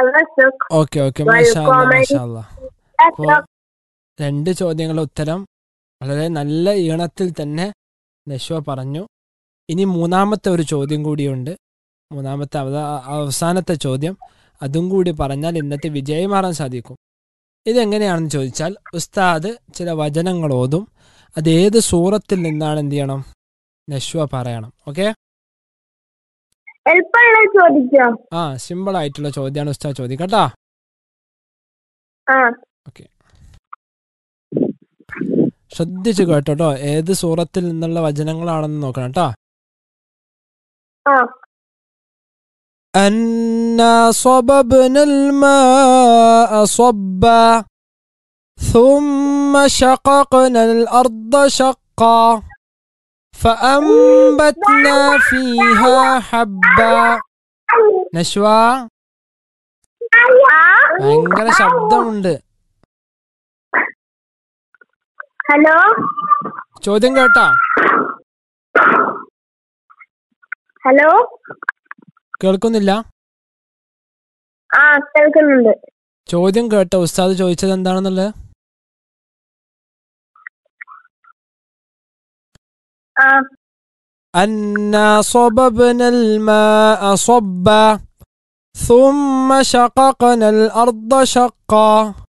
التوسك okay okay മാഷാ അല്ലാ, والقمر മാഷാ അല്ലാ. അപ്പോ التوسك രണ്ട് ചോദ്യങ്ങളുടെ ഉത്തരം വളരെ നല്ല ഈണത്തിൽ തന്നെ നശ്വ പറഞ്ഞു ഇനി മൂന്നാമത്തെ ഒരു ചോദ്യം കൂടിയുണ്ട് മൂന്നാമത്തെ അവ- അവസാനത്തെ ചോദ്യം അതും കൂടി പറഞ്ഞാൽ ഇന്നത്തെ വിജയം മാറാൻ സാധിക്കും ഇതെങ്ങനെയാണെന്ന് ചോദിച്ചാൽ ഉസ്താദ് ചില വചനങ്ങൾ ഓതും അത് ഏത് സൂറത്തിൽ നിന്നാണ് എന്ത് ചെയ്യണം നശ്വ പറയണം ഓക്കെ എളുപ്പമുള്ള ചോദിക്കാം ആ സിമ്പിൾ ആയിട്ടുള്ള ചോദ്യമാണ് ഉസ്താദ് ചോദിക്കട്ടാ ആ ശ്രദ്ധിച്ചു കേട്ടോ ഏത് സൂറത്തിൽ നിന്നുള്ള വചനങ്ങളാണെന്ന് നോക്കണം കേട്ടോ ആ أنا صببنا الماء صبا ثم شققنا الأرض شقا فأنبتنا فيها حبا നശ്വ ഭയങ്കര ശബ്ദമുണ്ട് ഹലോ ചോദ്യം കേട്ടാ ഹലോ കേൾക്കുന്നില്ല ആ കേൾക്കുന്നുണ്ട് ചോദ്യം കേട്ടോ ഉസ്താദ് ചോദിച്ചത് എന്താണെന്നുള്ളത് ആ أنا صببنا الماء صبا ثم شققنا الأرض شقا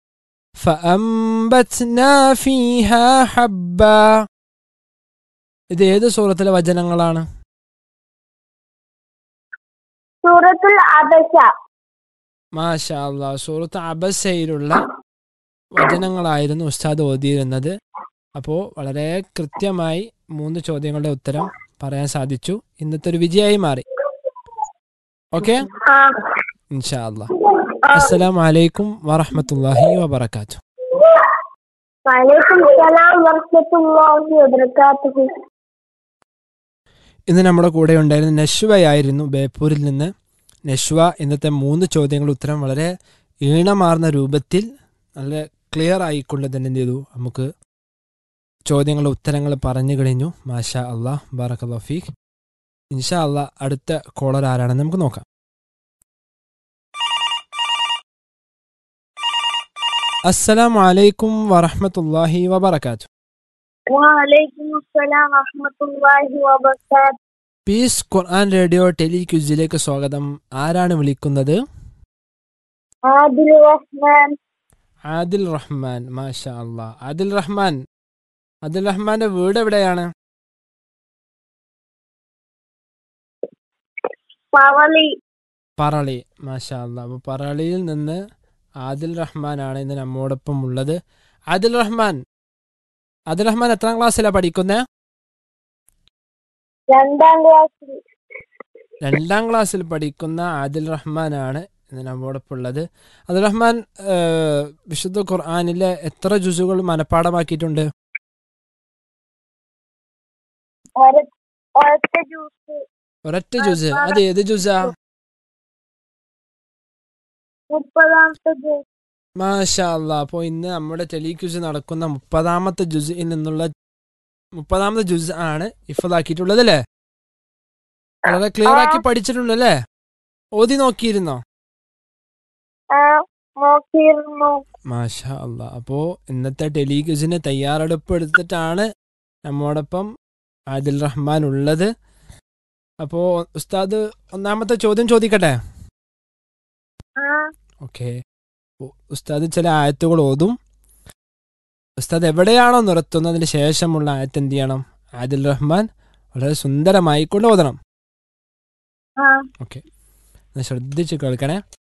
فأنبتنا فيها حبا ഇത് ഏത് സൂറത്തിലെ വചനങ്ങളാണ് സൂറത്തുൽ അബസ മാഷാ അല്ലാ സൂറത്ത് അബസയിലുള്ള വചനങ്ങളായിരുന്നു ഉസ്താദ് ഓതിയിരുന്നത് അപ്പോൾ വളരെ കൃത്യമായി മൂന്ന് ചോദ്യങ്ങളുടെ ഉത്തരം പറയാൻ സാധിച്ചു ഇന്നത്തെ ഒരു വിജയമായി മാറി ഓക്കെ ആ ഇൻഷാ അല്ലാ ആ. അസ്സലാമു അലൈക്കും വറഹ്മത്തുള്ളാഹി വബറകാതുഹു വലൈക്കും സലാം വറഹ്മത്തുള്ളാഹി വബറകാതുഹു ഇന്ന് നമ്മുടെ കൂടെ ഉണ്ടായിരുന്ന നശ്വയായിരുന്നു ബേപ്പൂരിൽ നിന്ന് നശ്വ ഇന്നത്തെ മൂന്ന് ചോദ്യങ്ങൾ ഉത്തരം വളരെ ഈണമാർന്ന രൂപത്തിൽ നല്ല ക്ലിയർ ആയിക്കൊണ്ട് തന്നെ എന്ത് ചെയ്തു നമുക്ക് ചോദ്യങ്ങളുടെ ഉത്തരങ്ങൾ പറഞ്ഞു കഴിഞ്ഞു മാഷാ അള്ളാഹ് ബാറക് ഫീഖ് ഇൻഷാ അള്ളാഹ് അടുത്ത കോളർ ആരാണെന്ന് നമുക്ക് നോക്കാം അസ്സലാമു അലൈക്കും വറഹ്മത്തുള്ളാഹി വബറകാതുഹു വലൈക്കും സലാം വറഹ്മത്തുള്ളാഹി വബറകാതുഹു പീസ് ഖുർആൻ റേഡിയോ ടെലിക്യൂസിലേക്ക് സ്വാഗതം ആരാണ് വിളിക്കുന്നത് ആദിൽ റഹ്മാൻ ആദിൽ റഹ്മാൻ മാഷാ അല്ലാ ആദിൽ റഹ്മാൻ ആദിൽ റഹ്മാന്റെ വീട് എവിടെയാണ് പവളി പറളി മാഷാ അല്ലാ അപ്പൊ പറളിയിൽ നിന്ന് ആദിൽ റഹ്മാനാണ് ഇന്ന് നമ്മോടൊപ്പം ഉള്ളത് ആദിൽ റഹ്മാൻ ആദിൽ റഹ്മാൻ എത്രാം ക്ലാസ്സിലാണ് പഠിക്കുന്നത് രണ്ടാം ക്ലാസ്സിൽ രണ്ടാം ക്ലാസ്സിൽ പഠിക്കുന്ന ആദിൽ റഹ്മാനാണ് ഇന്ന് നമ്മോടൊപ്പം ഉള്ളത് ആദിൽ റഹ്മാൻ ഏഹ്, വിശുദ്ധ ഖുർആനിലെ എത്ര ജുസുകൾ മനഃപ്പാടമാക്കിയിട്ടുണ്ട് ഒര- ഒരൊറ്റ ജ്യൂസ് ഒരൊറ്റ ജുസ് അത് ഏത് ജുസാ മുപ്പതാമത്തെ ജ്യൂസ് മാഷാ അല്ലാ അപ്പോൾ ഇന്ന് നമ്മുടെ ടെലിക്യൂസ് നടക്കുന്ന മുപ്പതാമത്തെ ജുസിൽ നിന്നുള്ള മുപ്പതാമത്തെ ജുസ് ആണ് ഇഫതാക്കിയിട്ടുള്ളത് അല്ലേ വളരെ ക്ലിയർ ആക്കി പഠിച്ചിട്ടുണ്ട് അല്ലേ ഓതി നോക്കിയിരുന്നോ ആ നോക്കിയിരുന്നു മാഷാ അല്ലാ അപ്പോൾ ഇന്നത്തെ ടെലിക്യൂസിന് തയ്യാറെടുപ്പ് എടുത്തിട്ടാണ് നമ്മോടൊപ്പം ആദിൽ റഹ്മാൻ ഉള്ളത് അപ്പോൾ ഉസ്താദ് ഒന്നാമത്തെ ചോദ്യം ചോദിക്കട്ടെ ആ ഓക്കെ ഉസ്താദ് ചില ആയത്തുകൾ ഓതും ഉസ്താദ് എവിടെയാണോ നിർത്തുന്നതിന് ശേഷമുള്ള ആയത്ത് എന്ത് ചെയ്യണം ആദിൽ റഹ്മാൻ വളരെ സുന്ദരമായി കൊണ്ട് ഓതണം ആ ഓക്കെ ശ്രദ്ധിച്ച് കേൾക്കണേ